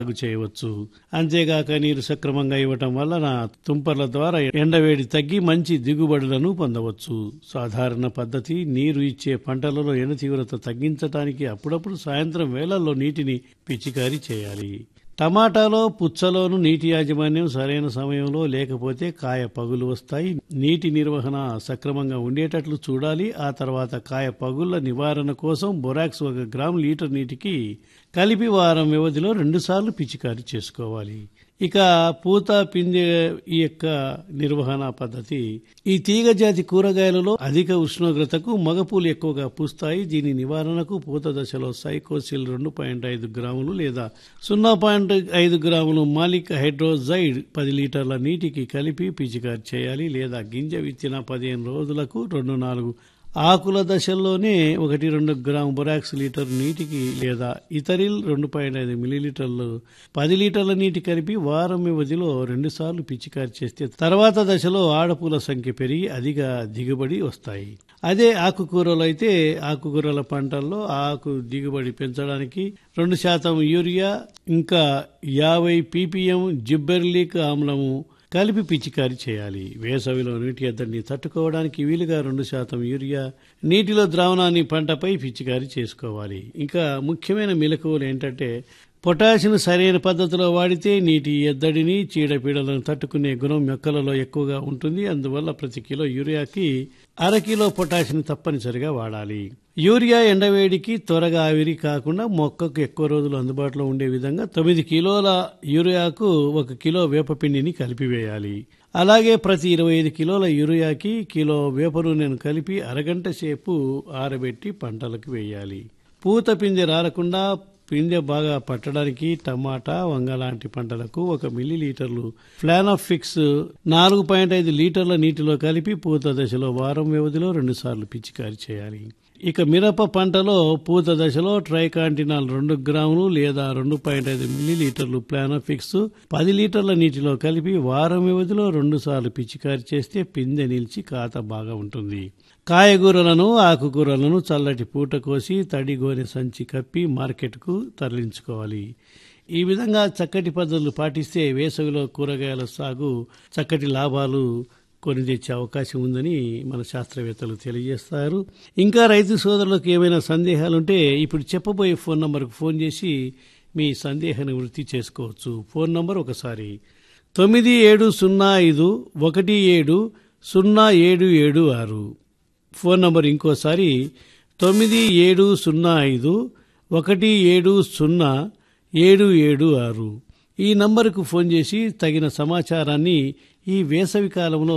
సాగు చేయవచ్చు అంతేగాక నీరు సక్రమంగా ఇవ్వటం వలన తుంపర్ల ద్వారా ఎండవేడి తగ్గి మంచి దిగుబడులను పొందవచ్చు సాధారణ పద్ధతి నీరు ఇచ్చే పంటలలో ఎండ తీవ్రత తగ్గించడానికి అప్పుడప్పుడు సాయంత్రం వేళల్లో నీటిని పిచికారీ చేయాలి టమాటాలో పుచ్చలోను నీటి యాజమాన్యం సరైన సమయంలో లేకపోతే కాయ పగులు వస్తాయి నీటి నిర్వహణ సక్రమంగా ఉండేటట్లు చూడాలి ఆ తర్వాత కాయ పగుళ్ల నివారణ కోసం బొరాక్స్ ఒక గ్రాము లీటర్ నీటికి కలిపి వారం వ్యవధిలో రెండుసార్లు పిచికారీ చేసుకోవాలి ఇక పూత పిందె ఈ యొక్క నిర్వహణ పద్ధతి ఈ తీగ జాతి కూరగాయలలో అధిక ఉష్ణోగ్రతకు మగపూలు ఎక్కువగా పూస్తాయి దీని నివారణకు పూత దశలో సైకోసిల్ రెండు పాయింట్ ఐదు గ్రాములు లేదా సున్నా పాయింట్ ఐదు గ్రాములు మాలిక్ హైడ్రోజైడ్ పది లీటర్ల నీటికి కలిపి పిచికారి చేయాలి లేదా గింజ విత్తిన పదిహేను రోజులకు రెండు నాలుగు ఆకుల దశల్లోనే ఒకటి రెండు గ్రాము బొరాక్స్ లీటర్ నీటికి లేదా ఇతరిల్ రెండు పాయింట్ ఐదు మిలీలీటర్లు పది లీటర్ల నీటి కలిపి వారం వ్యవధిలో రెండుసార్లు పిచికారి చేస్తే తర్వాత దశలో ఆడపూల సంఖ్య పెరిగి అధిక దిగుబడి వస్తాయి అదే ఆకుకూరలు అయితే ఆకుకూరల పంటల్లో ఆకు దిగుబడి పెంచడానికి రెండు శాతం యూరియా ఇంకా యాభై పీపీఎం జిబ్బెర్లిక్ ఆమ్లము కలిపి పిచికారీ చేయాలి వేసవిలో నీటి ఎద్దడిని తట్టుకోవడానికి వీలుగా రెండు శాతం యూరియా నీటిలో ద్రావణాన్ని పంటపై పిచికారీ చేసుకోవాలి ఇంకా ముఖ్యమైన మెలకువలు ఏంటంటే పొటాషియం సరైన పద్ధతిలో వాడితే నీటి ఎద్దడిని చీడపీడలను తట్టుకునే గుణం మొక్కలలో ఎక్కువగా ఉంటుంది అందువల్ల ప్రతి కిలో యూరియాకి అర కిలో పొటాషియం తప్పనిసరిగా వాడాలి యూరియా ఎండవేడికి త్వరగా ఆవిరి కాకుండా మొక్కకు ఎక్కువ రోజులు అందుబాటులో ఉండే విధంగా తొమ్మిది కిలోల యూరియాకు ఒక కిలో వేపపిండిని కలిపివేయాలి అలాగే ప్రతి ఇరవై ఐదు కిలోల యూరియాకి కిలో వేప నూనెను కలిపి అరగంట సేపు ఆరబెట్టి పంటలకు వేయాలి పూత పిందె రాలకుండా పిందె బాగా పట్టడానికి టమాటా వంగ లాంటి పంటలకు ఒక మిల్లీ లీటర్లు ఫ్లానాఫిక్స్ నాలుగు పాయింట్ ఐదు లీటర్ల నీటిలో కలిపి పూత దశలో వారం వ్యవధిలో రెండుసార్లు పిచికారీ చేయాలి ఇక మిరప పంటలో పూత దశలో ట్రైకాంటినాల్ రెండు గ్రాములు లేదా రెండు పాయింట్ ఐదు మిల్లీ లీటర్లు ప్లానోఫిక్స్ పది లీటర్ల నీటిలో కలిపి వారం వ్యవధిలో రెండు సార్లు పిచికారి చేస్తే పిందె నిలిచి కాత బాగా ఉంటుంది కాయగూరలను ఆకుకూరలను చల్లటి పూట కోసి తడి గోనె సంచి కప్పి మార్కెట్కు తరలించుకోవాలి ఈ విధంగా చక్కటి పద్ధతులు పాటిస్తే వేసవిలో కూరగాయల సాగు చక్కటి లాభాలు కొని తెచ్చే అవకాశం ఉందని మన శాస్త్రవేత్తలు తెలియజేస్తారు ఇంకా రైతు సోదరులకు ఏమైనా సందేహాలుంటే ఇప్పుడు చెప్పబోయే ఫోన్ నంబర్కు ఫోన్ చేసి మీ సందేహాన్ని వృత్తి చేసుకోవచ్చు ఫోన్ నంబర్ ఒకసారి తొమ్మిది ఏడు సున్నా ఐదు ఒకటి ఏడు సున్నా ఏడు ఏడు ఆరు ఫోన్ నంబర్ ఇంకోసారి తొమ్మిది ఏడు సున్నా ఐదు ఒకటి ఏడు సున్నా ఏడు ఏడు ఆరు ఈ నంబరుకు ఫోన్ చేసి తగిన సమాచారాన్ని ఈ వేసవి కాలంలో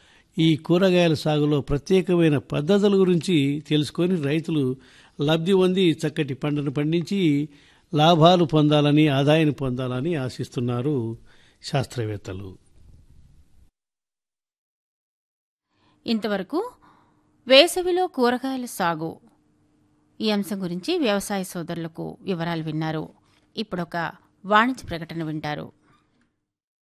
ఈ కూరగాయల సాగులో ప్రత్యేకమైన పద్ధతుల గురించి తెలుసుకొని రైతులు లబ్ధి పొంది చక్కటి పంటను పండించి లాభాలు పొందాలని ఆదాయాన్ని పొందాలని ఆశిస్తున్నారు శాస్త్రవేత్తలు ఇంతవరకు వేసవిలో కూరగాయల సాగు ఈ అంశం గురించి వ్యవసాయ సోదరులకు వివరాలు విన్నారు ఇప్పుడొక వాణిజ్య ప్రకటన వింటారు